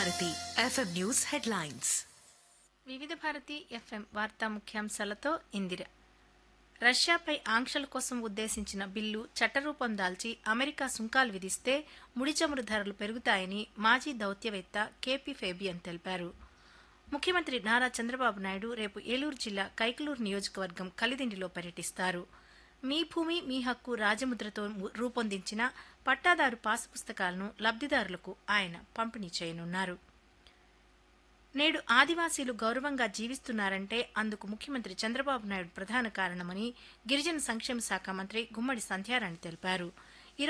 Bharati FM news headlines వివిధ Bharati FM వార్తా ముఖ్యాంశాలతో ఇందిర రష్యాపై ఆంక్షల కోసం ఉద్దేశించిన బిల్లు చట్టరూపం దాల్చి అమెరికా సుంకాలు విధిస్తే ముడి చమురు ధరలు పెరుగుతాయని మాజీ దౌత్యవేత్త కేపీ ఫేబియన్ తెలిపారు ముఖ్యమంత్రి నారా చంద్రబాబు నాయుడు రేపు ఏలూరు జిల్లా కైకలూరు నియోజకవర్గం కలిదిండిలో పర్యటిస్తారు మీ భూమి మీ హక్కు రాజముద్రతో ము- రూపొందించిన పట్టాదారు పాసు పుస్తకాలను లబ్ధిదారులకు ఆయన పంపిణీ చేయనున్నారు నేడు ఆదివాసీలు గౌరవంగా జీవిస్తున్నారంటే అందుకు ముఖ్యమంత్రి చంద్రబాబు నాయుడు ప్రధాన కారణమని గిరిజన సంక్షేమ శాఖ మంత్రి గుమ్మడి సంధ్యారాణి తెలిపారు